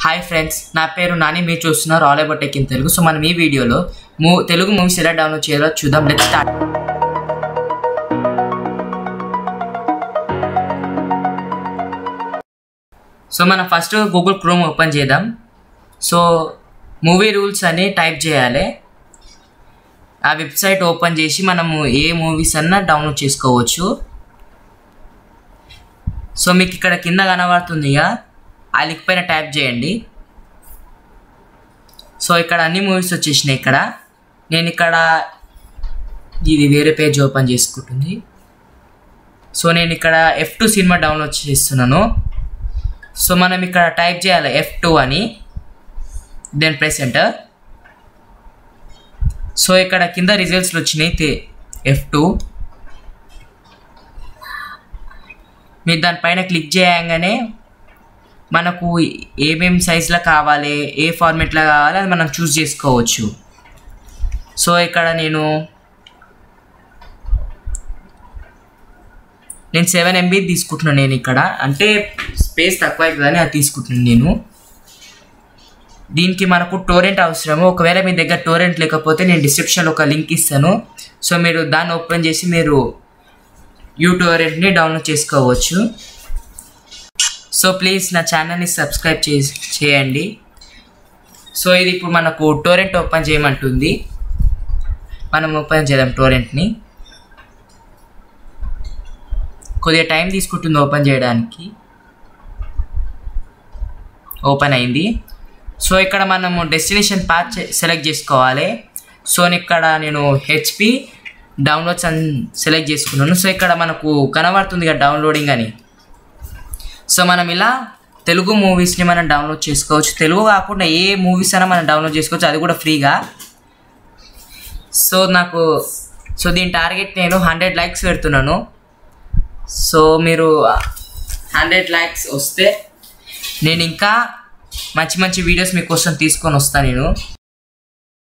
hi friends నా పేరు నాని మీరు చూస్తున్నారు all about tech in Telugu so మనం ఈ వీడియోలో మూ తెలుగు మూవీస్ ఎలా డౌన్లోడ్ చేయాలో చూద్దాం లెట్ స్టార్ట్ సో మనం ఫస్ట్ గూగుల్ క్రోమ్ ఓపెన్ చేద్దాం సో మూవీ రూల్స్ అని టైప్ చేయాలి ఆ వెబ్సైట్ ఓపెన్ చేసి మనము ఏ మూవీస్ అన్నా డౌన్లోడ్ చేసుకోవచ్చు సో మీకు ఇక్కడ కింద కనబడుతుంది ఇక ఆ లింక్ పైన ట్యాప్ చేయండి సో ఇక్కడ అన్ని మూవీస్ వచ్చేసినాయి ఇక్కడ నేను ఇక్కడ ఇది వేరే పేజ్ ఓపెన్ చేసుకుంటుంది సో నేను ఇక్కడ ఎఫ్ టూ సినిమా డౌన్లోడ్ చేస్తున్నాను సో మనం ఇక్కడ టైప్ చేయాలి ఎఫ్ టూ అని దెన్ ప్రెస్ ఎంటర్ సో ఇక్కడ కింద రిజల్ట్స్లు వచ్చినాయి ఎఫ్ టూ మీరు దానిపైన క్లిక్ చేయగానే మనకు ఏమేం సైజులో కావాలి ఏ ఫార్మేట్లో కావాలి అది మనం చూస్ చేసుకోవచ్చు సో ఇక్కడ నేను నేను సెవెన్ ఎంబీ తీసుకుంటున్నాను నేను ఇక్కడ అంటే స్పేస్ తక్కువ అవుతుందని అది తీసుకుంటున్నాను నేను దీనికి మనకు టోరెంట్ అవసరము ఒకవేళ మీ దగ్గర టోరెంట్ లేకపోతే నేను డిస్క్రిప్షన్లో ఒక లింక్ ఇస్తాను సో మీరు దాన్ని ఓపెన్ చేసి మీరు యూ టోరెంట్ని డౌన్లోడ్ చేసుకోవచ్చు సో ప్లీజ్ నా ఛానల్ని సబ్స్క్రైబ్ చే చేయండి సో ఇది ఇప్పుడు మనకు టోరెంట్ ఓపెన్ చేయమంటుంది మనం ఓపెన్ చేద్దాం టోరెంట్ని కొద్దిగా టైం తీసుకుంటుంది ఓపెన్ చేయడానికి ఓపెన్ అయింది సో ఇక్కడ మనము డెస్టినేషన్ పాత్ సెలెక్ట్ చేసుకోవాలి సో ఇక్కడ నేను హెచ్పి డౌన్లోడ్స్ అని సెలెక్ట్ చేసుకున్నాను సో ఇక్కడ మనకు కనబడుతుంది కదా డౌన్లోడింగ్ అని సో మనం ఇలా తెలుగు మూవీస్ని మనం డౌన్లోడ్ చేసుకోవచ్చు తెలుగు కాకుండా ఏ మూవీస్ అయినా మనం డౌన్లోడ్ చేసుకోవచ్చు అది కూడా ఫ్రీగా సో నాకు సో దీని టార్గెట్ నేను హండ్రెడ్ లైక్స్ పెడుతున్నాను సో మీరు హండ్రెడ్ లైక్స్ వస్తే నేను ఇంకా మంచి మంచి వీడియోస్ మీకోసం తీసుకొని వస్తాను నేను